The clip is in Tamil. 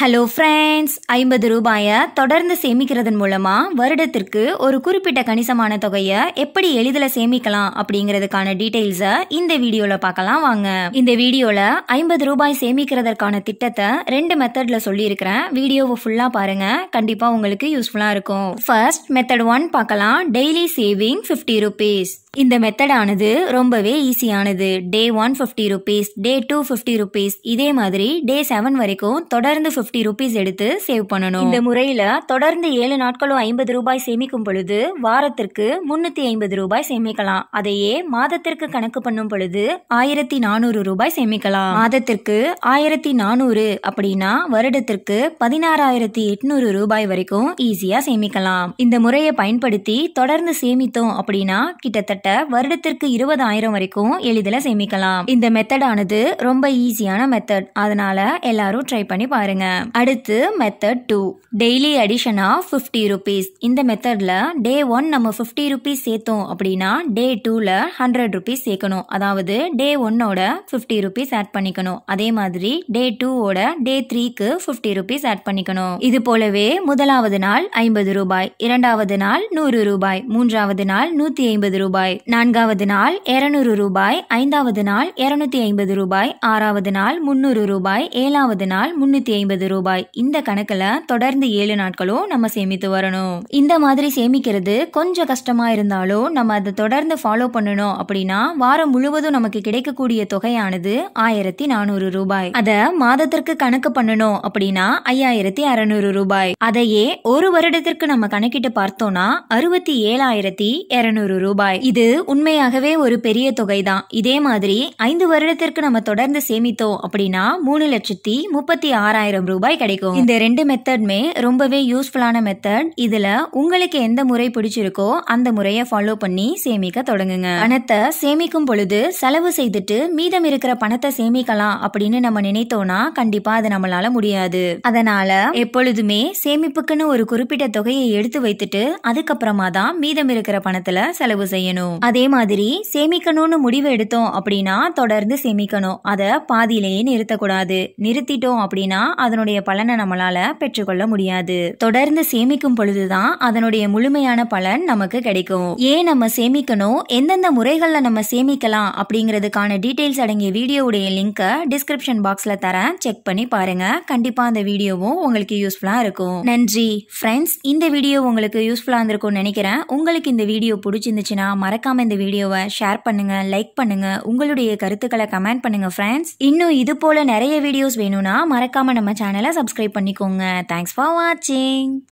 ஹலோ ஃப்ரெண்ட்ஸ் ஐம்பது ரூபாயை தொடர்ந்து சேமிக்கிறதன் மூலமா வருடத்திற்கு ஒரு குறிப்பிட்ட கணிசமான தொகையை எப்படி எளிதில் சேமிக்கலாம் அப்படிங்கிறதுக்கான டீட்டெயில்ஸை இந்த வீடியோல பார்க்கலாம் வாங்க இந்த வீடியோல ஐம்பது ரூபாய் சேமிக்கிறதற்கான திட்டத்தை ரெண்டு மெத்தட்ல சொல்லியிருக்கிறேன் வீடியோவை ஃபுல்லா பாருங்க கண்டிப்பா உங்களுக்கு யூஸ்ஃபுல்லா இருக்கும் ஃபர்ஸ்ட் மெத்தட் ஒன் பார்க்கலாம் டெய்லி சேவிங் ஃபிஃப்டி ருபீஸ் இந்த மெத்தடானது ரொம்பவே ஈஸியானது day one fifty rupees day two fifty rupees இதே மாதிரி டே செவன் வரைக்கும் தொடர்ந்து ஃபிஃப்டி ருபீஸ் எடுத்து சேவ் பண்ணணும் இந்த முறையில தொடர்ந்து ஏழு நாட்களும் ஐம்பது ரூபாய் சேமிக்கும் பொழுது வாரத்திற்கு முன்னூத்தி ஐம்பது ரூபாய் சேமிக்கலாம் அதையே மாதத்திற்கு கணக்கு பண்ணும் பொழுது ஆயிரத்தி நானூறு ரூபாய் சேமிக்கலாம் மாதத்திற்கு ஆயிரத்தி நானூறு அப்படின்னா வருடத்திற்கு பதினாறாயிரத்தி எட்நூறு ரூபாய் வரைக்கும் ஈஸியா சேமிக்கலாம் இந்த முறையை பயன்படுத்தி தொடர்ந்து சேமித்தோம் அப்படின்னா கிட்டத்தட்ட வருடத்திற்கு இருபதாயிரம் வரைக்கும் எளிதில் சேமிக்கலாம் இந்த மெத்தடானது ரொம்ப ஈஸியான மெத்தட் அதனால எல்லாரும் ட்ரை பண்ணி பாருங்க அடுத்து மெத்தட் டூ டெய்லி அடிஷனா ஃபிஃப்டி ருபீஸ் இந்த மெத்தட்ல டே ஒன் நம்ம ஃபிஃப்டி ருபீஸ் சேர்த்தோம் அப்படின்னா டே டூல ஹண்ட்ரட் ருபீஸ் சேர்க்கணும் அதாவது டே ஒன்னோட ஃபிஃப்டி ருபீஸ் ஆட் பண்ணிக்கணும் அதே மாதிரி டே டூவோட டே த்ரீக்கு ஃபிஃப்டி ருபீஸ் ஆட் பண்ணிக்கணும் இது போலவே முதலாவது நாள் ஐம்பது ரூபாய் இரண்டாவது நாள் நூறு ரூபாய் மூன்றாவது நாள் நூத்தி ஐம்பது ரூபாய் நான்காவது நாள் இருநூறு ரூபாய் ஐந்தாவது நாள் இருநூத்தி ஐம்பது ரூபாய் ஆறாவது நாள் முன்னூறு ரூபாய் ஏழாவது நாள் முன்னூத்தி ஐம்பது ரூபாய் இந்த கணக்குல தொடர்ந்து ஏழு நாட்களும் நம்ம சேமித்து வரணும் இந்த மாதிரி சேமிக்கிறது கொஞ்சம் கஷ்டமா இருந்தாலும் நம்ம அதை தொடர்ந்து ஃபாலோ பண்ணணும் அப்படின்னா வாரம் முழுவதும் நமக்கு கிடைக்கக்கூடிய தொகையானது ஆயிரத்தி நானூறு ரூபாய் அத மாதத்திற்கு கணக்கு பண்ணணும் அப்படின்னா ஐயாயிரத்தி அறநூறு ரூபாய் அதையே ஒரு வருடத்திற்கு நம்ம கணக்கிட்டு பார்த்தோம்னா அறுபத்தி ஏழாயிரத்தி இருநூறு ரூபாய் இது உண்மையாகவே ஒரு பெரிய தொகை தான் இதே மாதிரி ஐந்து வருடத்திற்கு நம்ம தொடர்ந்து சேமித்தோம் அப்படின்னா மூணு லட்சத்தி முப்பத்தி ஆறாயிரம் ரூபாய் கிடைக்கும் இந்த ரெண்டு மெத்தட்மே ரொம்பவே யூஸ்ஃபுல்லான மெத்தட் இதுல உங்களுக்கு எந்த முறை பிடிச்சிருக்கோ அந்த முறையை ஃபாலோ பண்ணி சேமிக்க தொடங்குங்க பணத்தை சேமிக்கும் பொழுது செலவு செய்துட்டு மீதம் இருக்கிற பணத்தை சேமிக்கலாம் அப்படின்னு நம்ம நினைத்தோம்னா கண்டிப்பா அது நம்மளால முடியாது அதனால எப்பொழுதுமே சேமிப்புக்குன்னு ஒரு குறிப்பிட்ட தொகையை எடுத்து வைத்துட்டு அதுக்கப்புறமா தான் மீதம் இருக்கிற பணத்துல செலவு செய்யணும் அதே மாதிரி சேமிக்கணும்னு முடிவு எடுத்தோம் அப்படின்னா தொடர்ந்து சேமிக்கணும் அதை பாதியிலேயே நிறுத்தக்கூடாது நிறுத்திட்டோம் அப்படின்னா அதனுடைய பலனை நம்மளால பெற்றுக்கொள்ள முடியாது தொடர்ந்து சேமிக்கும் பொழுதுதான் அதனுடைய முழுமையான பலன் நமக்கு கிடைக்கும் ஏன் நம்ம சேமிக்கணும் எந்தெந்த முறைகள்ல நம்ம சேமிக்கலாம் அப்படிங்கிறதுக்கான டீடைல்ஸ் அடங்கிய வீடியோவுடைய லிங்கை டிஸ்கிரிப்ஷன் பாக்ஸ்ல தரேன் செக் பண்ணி பாருங்க கண்டிப்பா அந்த வீடியோவும் உங்களுக்கு யூஸ்ஃபுல்லா இருக்கும் நன்றி ஃப்ரெண்ட்ஸ் இந்த வீடியோ உங்களுக்கு யூஸ்ஃபுல்லா இருந்திருக்கும்னு நினைக்கிறேன் உங்களுக்கு இந்த வீடியோ பிடிச்சிருந்துச்சுன்னா மறக்காம இந்த வீடியோவை ஷேர் பண்ணுங்க லைக் பண்ணுங்க உங்களுடைய கருத்துக்களை கமெண்ட் பண்ணுங்க ஃப்ரெண்ட்ஸ் இன்னும் இது போல நிறைய வீடியோஸ் வேணும்னா மறக்காம நம்ம சேனலை சப்ஸ்கிரைப் பண்ணிக்கோங்க தேங்க்ஸ் ஃபார் வாட்சிங்